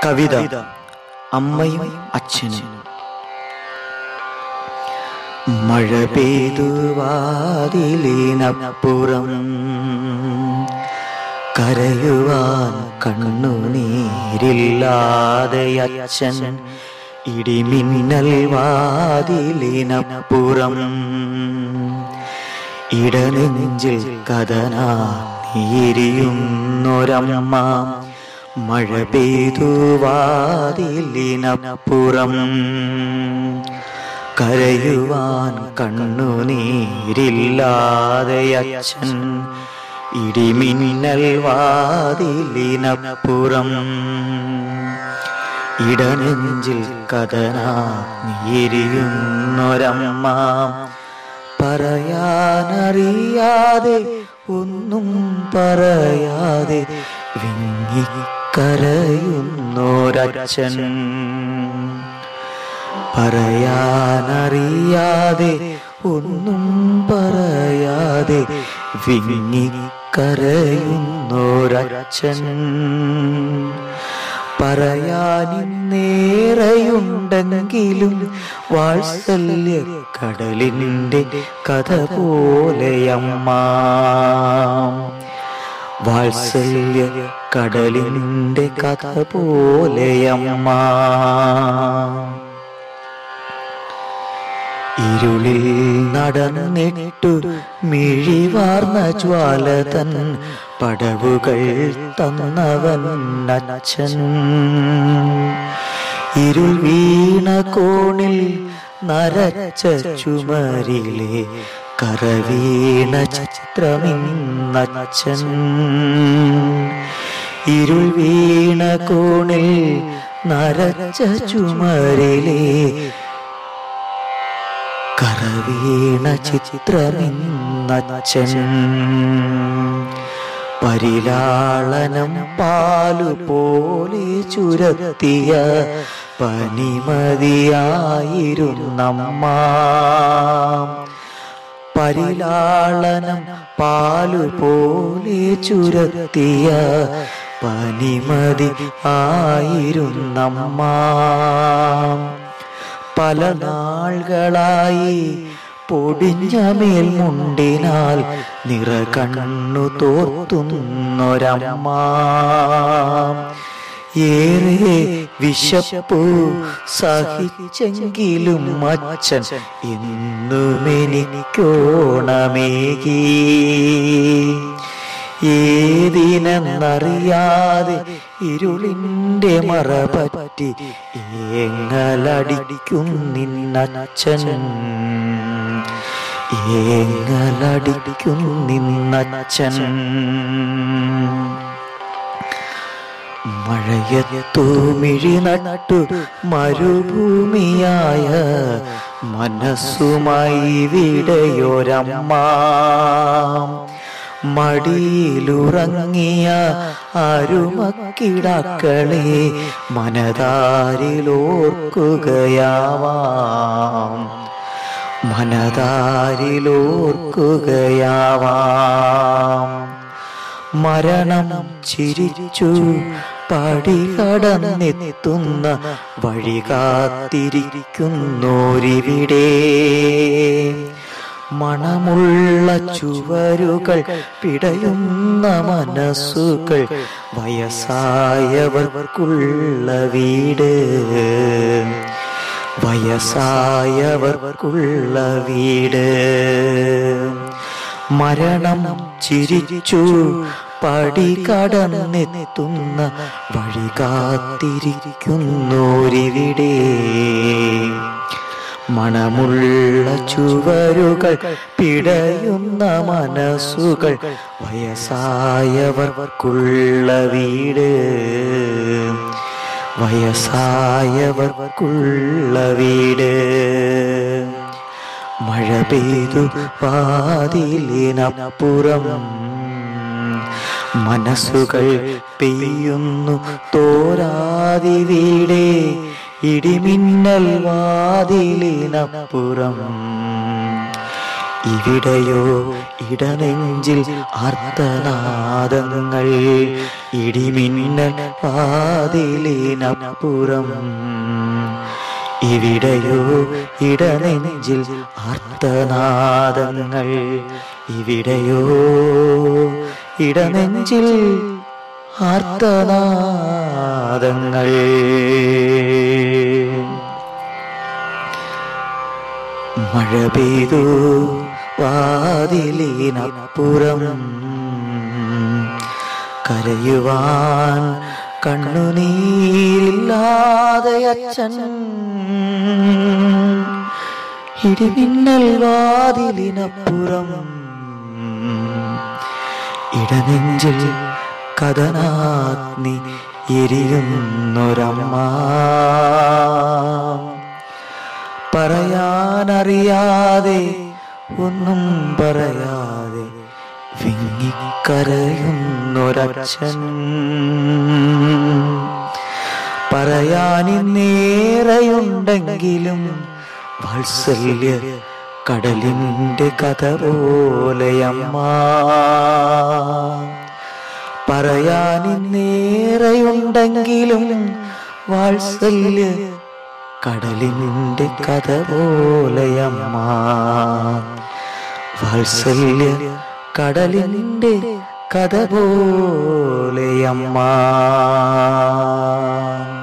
കവിത അമ്മയും അച്ഛനും മഴ പെയ്തു വാതിലിനപ്പുറം കരയുവാൻ കണ്ണുനീരില്ലാതെ അച്ഛൻ ഇടിമിന്നൽ വാതിലിനപ്പുറം ഇടനെഞ്ചിൽ കഥനാ നീരിയുന്നൊരമ്മ മഴ പെയ്തു വാതിലിനപ്പുറം കരയുവാൻ കണ്ണുനീരില്ലാതെ അച്ഛൻ ഇടിമിന്നൽ വാതിലിനപ്പുറം ഇടനെഞ്ചിൽ കഥനാ നീരിയുന്നൊരമ്മ പറയാനറിയാതെ ഒന്നും പറയാതെ വിങ്ങിക്കരയുന്നോരച്ഛൻ പറയാനറിയാതെ ഒന്നും പറയാതെ വിങ്ങിക്കരയുന്നോരച്ഛൻ പറയാനിന്നേറെയുണ്ടെങ്കിലും വാത്സല്യ കടലിൻ്റെ കഥ പോലെയമ്മ വാത്സല്യ കടലിൻ്റെ കഥ പോലെയമ്മ ഇരുളിൽ നടന്നിട്ടു മിഴിവാർന്ന ജ്വാല തൻ പടവുകൾ തന്നവൻ അച്ഛൻ ഇരുൾ വീണ കോണിൽ നരച്ച ചുമരിലെ കറവീണ ചിത്രമിന്നച്ഛൻ ഇരുൾ വീണ കോണിൽ നരച്ച ചുമരിലെ കറവീണ ചിത്രമിന്നച്ഛൻ പരിലാളനം പാലുപോലെ ചുരത്തിയ പനിമതിയായിരുന്നമ്മ പരിലാളനം പാലുപോലെ ചുരത്തിയ പനിമതി ആയിരുന്നമ്മ പല നാളുകളായി പൊടിഞ്ഞ മേൽമുണ്ടിനാൽ നിറ കണ്ണു തോർത്തുന്നൊരമ്മ ഏറെ വിശപ്പു സഹിച്ചെങ്കിലും അച്ഛൻ എന്നും എനിക്കോണമേകി ഏതിനെന്നറിയാതെ ഇരുളിൻ്റെ മറ പറ്റി ഏങ്ങലടിക്കും നിന്നച്ഛൻ ഏങ്ങലടിക്കും നിന്നച്ഛൻ മഴയത്തു മിഴി നട്ടു മരുഭൂമിയായ മനസ്സുമായി വിടയൊരമ്മ മടിയിലുറങ്ങിയ അരുമക്കിടാക്കളെ മനതാരിലോർക്കുകയാവാം മനതാരിലോർക്കുകയാവാം മരണം ചിരിച്ചു പടി കടന്നെത്തുന്ന വഴി കാത്തിരിക്കുന്നോരിവിടെ മണമുള്ള ചുവരുകൾ പിടയുന്ന മനസ്സുകൾ വയസ്സായവർക്കുള്ള വീട് വയസ്സായവർക്കുള്ള വീട് മരണം ചിരിച്ചു പടി കടന്നെത്തുന്ന വഴി കാത്തിരിക്കുന്നോരിവിടെ മണമുള്ള ചുവരുകൾ പിടയുന്ന മനസ്സുകൾ വയസ്സായവർക്കുള്ള വീട് വയസ്സായവർക്കുള്ള വീട് മഴ പെയ്തു വാതിലിനപ്പുറം മനസ്സുകൾ പെയ്യുന്നു തോരാതി വീടേ ഇടിമിന്നൽ വാതിലിനപ്പുറം ഇവിടെയോ ഇടനെഞ്ചിൽ ആർത്തനാദങ്ങൾ ഇടിമിന്നൽ വാതിലിനപ്പുറം ഇവിടെയോ ഇടനെഞ്ചിൽ ആർത്തനാദങ്ങൾ ഇവിടെയോ ഇടനെഞ്ചിൽ ആർത്തനാദങ്ങൾ മഴ പെയ്തു വാതിലിനപ്പുറം കരയുവാൻ കണ്ണുനീരില്ലാതെ അച്ഛൻ ഇടിമിന്നൽ വാതിലിനപ്പുറം ഇടനെഞ്ചിൽ കഥനാഗ്നി എരിയുന്നൊരമ്മ പറയാനറിയാതെ ഒന്നും പറയാതെ വിങ്ങിക്കരയുന്നൊരച്ഛൻ പറയാനിന്നേറെയുണ്ടെങ്കിലും വാത്സല്യ കടലിന്റെ കഥ പോലെയമ്മ പറയാനിന്നേറെയുണ്ടെങ്കിലും വാത്സല്യ കടലിന്റെ കഥ പോലെയമ്മ വാത്സല്യ കടലിന്റെ കഥ പോലെയമ്മ